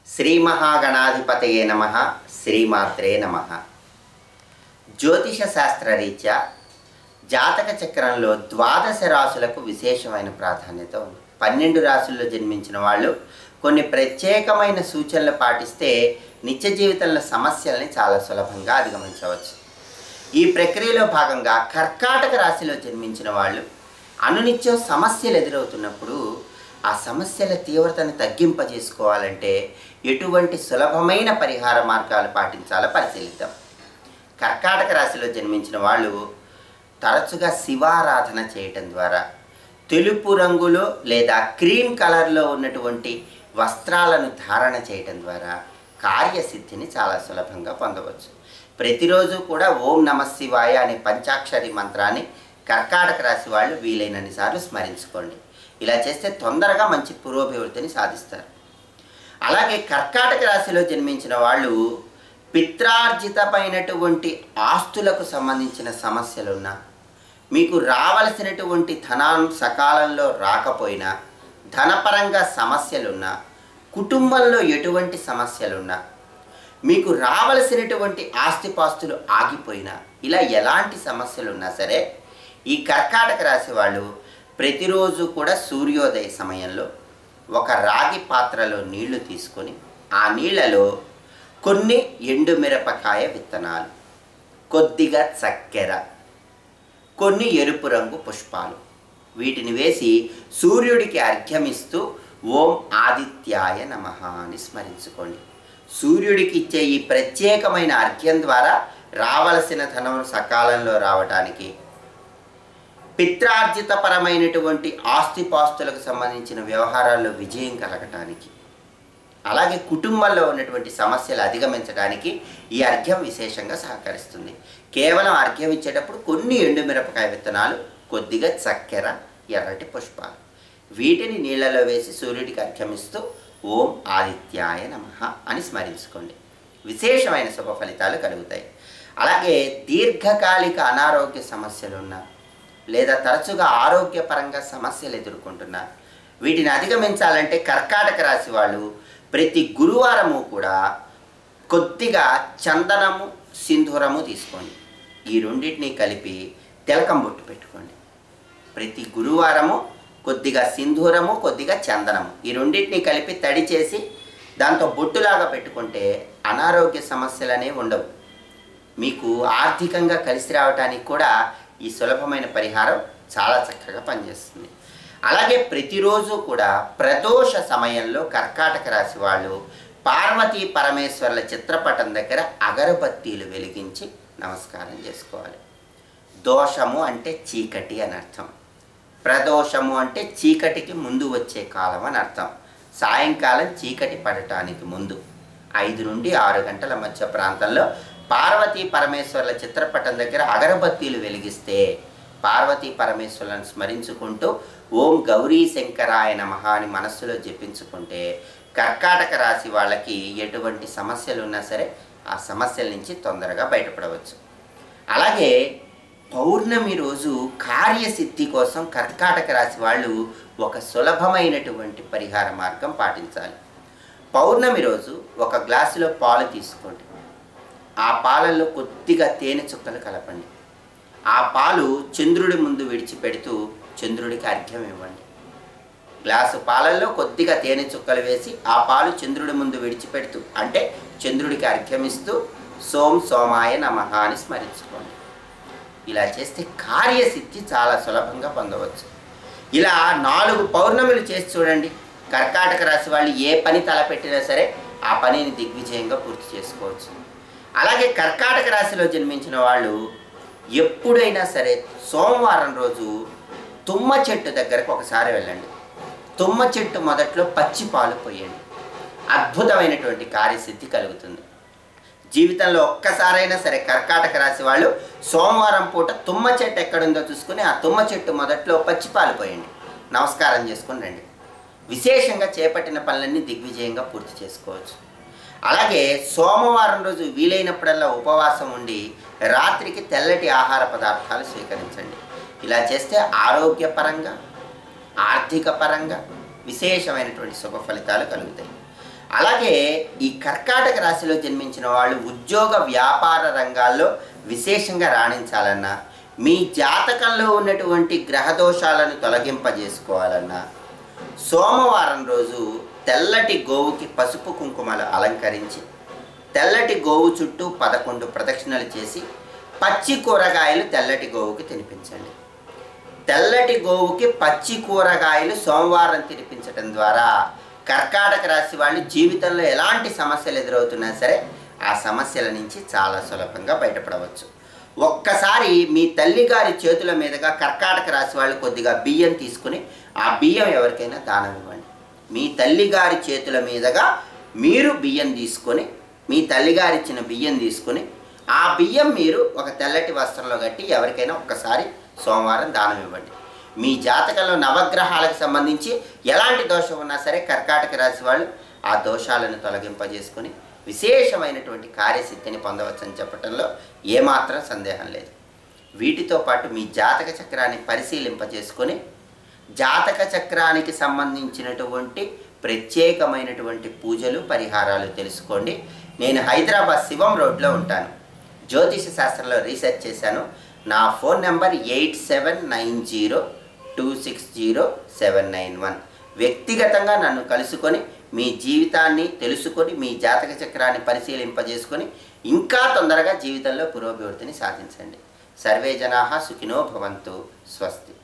శ్రీ మహాగణాధిపతయే నమ శ్రీమాత్రే నమ జ్యోతిష శాస్త్రరీత్యా జాతక చక్రంలో ద్వాదశ రాశులకు విశేషమైన ప్రాధాన్యత ఉంది పన్నెండు రాశుల్లో జన్మించిన వాళ్ళు కొన్ని ప్రత్యేకమైన సూచనలు పాటిస్తే నిత్య జీవితంలో సమస్యల్ని చాలా సులభంగా అధిగమించవచ్చు ఈ ప్రక్రియలో భాగంగా కర్కాటక రాశిలో జన్మించిన వాళ్ళు అనునిత్యం సమస్యలు ఎదురవుతున్నప్పుడు ఆ సమస్యల తీవ్రతను తగ్గింపజేసుకోవాలంటే ఎటువంటి సులభమైన పరిహార మార్గాలు పాటించాలో పరిశీలిద్దాం కర్కాటక రాశిలో జన్మించిన వాళ్ళు తరచుగా శివారాధన చేయటం ద్వారా తెలుపు రంగులో లేదా క్రీమ్ కలర్లో ఉన్నటువంటి వస్త్రాలను ధారణ చేయటం ద్వారా కార్యసిద్ధిని చాలా సులభంగా పొందవచ్చు ప్రతిరోజు కూడా ఓం నమ శివాయ అనే పంచాక్షరి మంత్రాన్ని కర్కాటక రాశి వాళ్ళు వీలైనన్ని సార్లు స్మరించుకోండి ఇలా చేస్తే తొందరగా మంచి పురోభివృద్ధిని సాధిస్తారు అలాగే కర్కాటక రాశిలో జన్మించిన వాళ్ళు పిత్రార్జితమైనటువంటి ఆస్తులకు సంబంధించిన సమస్యలున్నా మీకు రావలసినటువంటి ధనం సకాలంలో రాకపోయినా ధనపరంగా సమస్యలున్నా కుటుంబంలో ఎటువంటి సమస్యలున్నా మీకు రావలసినటువంటి ఆస్తిపాస్తులు ఆగిపోయినా ఇలా ఎలాంటి సమస్యలు ఉన్నా సరే ఈ కర్కాటక రాశి వాళ్ళు ప్రతిరోజు కూడా సూర్యోదయ సమయంలో ఒక రాగి పాత్రలో నీళ్లు తీసుకొని ఆ నీళ్లలో కొన్ని ఎండుమిరపకాయ విత్తనాలు కొద్దిగా చక్కెర కొన్ని ఎరుపు రంగు పుష్పాలు వీటిని వేసి సూర్యుడికి అర్ఘ్యమిస్తూ ఓం ఆదిత్యాయ నమ అని స్మరించుకోండి సూర్యుడికి ఇచ్చే ఈ ప్రత్యేకమైన అర్ఘ్యం ద్వారా రావలసిన ధనం సకాలంలో రావడానికి పిత్రార్జితపరమైనటువంటి ఆస్తిపాస్తులకు సంబంధించిన వ్యవహారాల్లో విజయం కలగటానికి అలాగే కుటుంబంలో ఉన్నటువంటి సమస్యలు అధిగమించడానికి ఈ అర్ఘ్యం విశేషంగా సహకరిస్తుంది కేవలం అర్ఘ్యం ఇచ్చేటప్పుడు కొన్ని ఎండుమిరపకాయ విత్తనాలు కొద్దిగా చక్కెర ఎర్రటి పుష్పాలు వీటిని నీళ్ళలో వేసి సూర్యుడికి అర్ఘ్యమిస్తూ ఓం ఆదిత్యాయ నమ అని స్మరించుకోండి విశేషమైన శుభ ఫలితాలు కలుగుతాయి అలాగే దీర్ఘకాలిక అనారోగ్య సమస్యలున్నా లేదా తరచుగా ఆరోగ్యపరంగా సమస్యలు ఎదుర్కొంటున్నా వీటిని అధిగమించాలంటే కర్కాటక రాశి వాళ్ళు ప్రతి గురువారము కూడా కొద్దిగా చందనము సింధూరము తీసుకోండి ఈ రెండింటిని కలిపి తిలకం బొట్టు పెట్టుకోండి ప్రతి గురువారము కొద్దిగా సింధూరము కొద్దిగా చందనము ఈ రెండింటిని కలిపి తడి చేసి దాంతో బొట్టులాగా పెట్టుకుంటే అనారోగ్య సమస్యలు అనేవి ఉండవు మీకు ఆర్థికంగా కలిసి రావడానికి కూడా ఈ సులభమైన పరిహారం చాలా చక్కగా పనిచేస్తుంది అలాగే ప్రతిరోజు కూడా ప్రదోష సమయంలో కర్కాటక రాశి వాళ్ళు పార్వతీ పరమేశ్వర్ల చిత్రపటం దగ్గర అగరబత్తీలు వెలిగించి నమస్కారం చేసుకోవాలి దోషము అంటే చీకటి అని అర్థం ప్రదోషము అంటే చీకటికి ముందు వచ్చే కాలం అని అర్థం సాయంకాలం చీకటి పడటానికి ముందు ఐదు నుండి ఆరు గంటల మధ్య ప్రాంతంలో పార్వతీ పరమేశ్వర్ల చిత్రపటం దగ్గర అగరబత్తీలు వెలిగిస్తే పార్వతీ పరమేశ్వరులను స్మరించుకుంటూ ఓం గౌరీ శంకరాయ నమః అని మనస్సులో జపించుకుంటే కర్కాటక రాశి వాళ్ళకి ఎటువంటి సమస్యలు ఉన్నా సరే ఆ సమస్యల నుంచి తొందరగా బయటపడవచ్చు అలాగే పౌర్ణమి రోజు కార్యసిద్ధి కోసం కర్కాటక రాశి వాళ్ళు ఒక సులభమైనటువంటి పరిహార మార్గం పాటించాలి పౌర్ణమి రోజు ఒక గ్లాసులో పాలు తీసుకోండి ఆ పాలల్లో కొద్దిగా తేనె చుక్కలు కలపండి ఆ పాలు చంద్రుడి ముందు విడిచిపెడుతూ చంద్రుడికి అర్ఘ్యం ఇవ్వండి గ్లాసు పాలల్లో కొద్దిగా తేనె చుక్కలు వేసి ఆ పాలు చంద్రుడి ముందు విడిచిపెడుతూ అంటే చంద్రుడికి అర్ఘ్యమిస్తూ సోం సోమాయ నమః అని స్మరించుకోండి ఇలా చేస్తే కార్యసిద్ధి చాలా సులభంగా పొందవచ్చు ఇలా నాలుగు పౌర్ణములు చేసి చూడండి కర్కాటక రాశి వాళ్ళు ఏ పని తలపెట్టినా సరే ఆ పనిని దిగ్విజయంగా పూర్తి చేసుకోవచ్చు అలాగే కర్కాటక రాశిలో జన్మించిన వాళ్ళు ఎప్పుడైనా సరే సోమవారం రోజు తుమ్మ చెట్టు దగ్గరకు ఒకసారి వెళ్ళండి తుమ్మ చెట్టు మొదట్లో పచ్చి పాలు పోయండి అద్భుతమైనటువంటి కార్యసిద్ధి కలుగుతుంది జీవితంలో ఒక్కసారైనా సరే కర్కాటక రాశి వాళ్ళు సోమవారం పూట తుమ్మ చెట్టు ఎక్కడుందో చూసుకుని ఆ తుమ్మ చెట్టు మొదట్లో పచ్చి పాలు పోయండి నమస్కారం చేసుకుని రండి విశేషంగా చేపట్టిన పనులన్నీ దిగ్విజయంగా పూర్తి చేసుకోవచ్చు అలాగే సోమవారం రోజు వీలైనప్పుడల్లా ఉపవాసం ఉండి రాత్రికి తెల్లటి ఆహార పదార్థాలు స్వీకరించండి ఇలా చేస్తే ఆరోగ్యపరంగా ఆర్థిక పరంగా విశేషమైనటువంటి శుభ ఫలితాలు కలుగుతాయి అలాగే ఈ కర్కాటక రాశిలో జన్మించిన వాళ్ళు ఉద్యోగ వ్యాపార రంగాల్లో విశేషంగా రాణించాలన్నా మీ జాతకంలో ఉన్నటువంటి గ్రహదోషాలను తొలగింపజేసుకోవాలన్నా సోమవారం రోజు తెల్లటి గోవుకి పసుపు కుంకుమలు అలంకరించి తెల్లటి గోవు చుట్టూ పదకొండు ప్రదక్షిణలు చేసి పచ్చి కూరగాయలు తెల్లటి గోవుకి తినిపించండి తెల్లటి గోవుకి పచ్చి కూరగాయలు సోమవారం తినిపించడం ద్వారా కర్కాటక రాశి వాళ్ళు జీవితంలో ఎలాంటి సమస్యలు ఎదురవుతున్నా సరే ఆ సమస్యల నుంచి చాలా సులభంగా బయటపడవచ్చు ఒక్కసారి మీ తల్లిగారి చేతుల మీదుగా కర్కాటక రాశి వాళ్ళు కొద్దిగా బియ్యం తీసుకుని ఆ బియ్యం ఎవరికైనా దానం ఇవ్వండి మీ తల్లిగారి చేతుల మీదుగా మీరు బియ్యం తీసుకొని మీ తల్లిగారు ఇచ్చిన బియ్యం తీసుకొని ఆ బియ్యం మీరు ఒక తెల్లటి వస్త్రంలో కట్టి ఎవరికైనా ఒక్కసారి సోమవారం దానం ఇవ్వండి మీ జాతకంలో నవగ్రహాలకు సంబంధించి ఎలాంటి దోషం ఉన్నా సరే కర్కాటక రాశి వాళ్ళు ఆ దోషాలను తొలగింపజేసుకొని విశేషమైనటువంటి కార్యసిద్ధిని పొందవచ్చని చెప్పటంలో ఏమాత్రం సందేహం లేదు వీటితో పాటు మీ జాతక చక్రాన్ని పరిశీలింపజేసుకొని జాతక చక్రానికి సంబంధించినటువంటి ప్రత్యేకమైనటువంటి పూజలు పరిహారాలు తెలుసుకోండి నేను హైదరాబాద్ శివం రోడ్లో ఉంటాను జ్యోతిష శాస్త్రంలో రీసెర్చ్ చేశాను నా phone number eight seven nine zero two six zero seven nine one వ్యక్తిగతంగా నన్ను కలుసుకొని మీ జీవితాన్ని తెలుసుకొని మీ జాతక చక్రాన్ని పరిశీలింపజేసుకొని ఇంకా తొందరగా జీవితంలో పురోభివృద్ధిని సాధించండి సర్వే జనా సుఖినో భవంతు స్వస్తి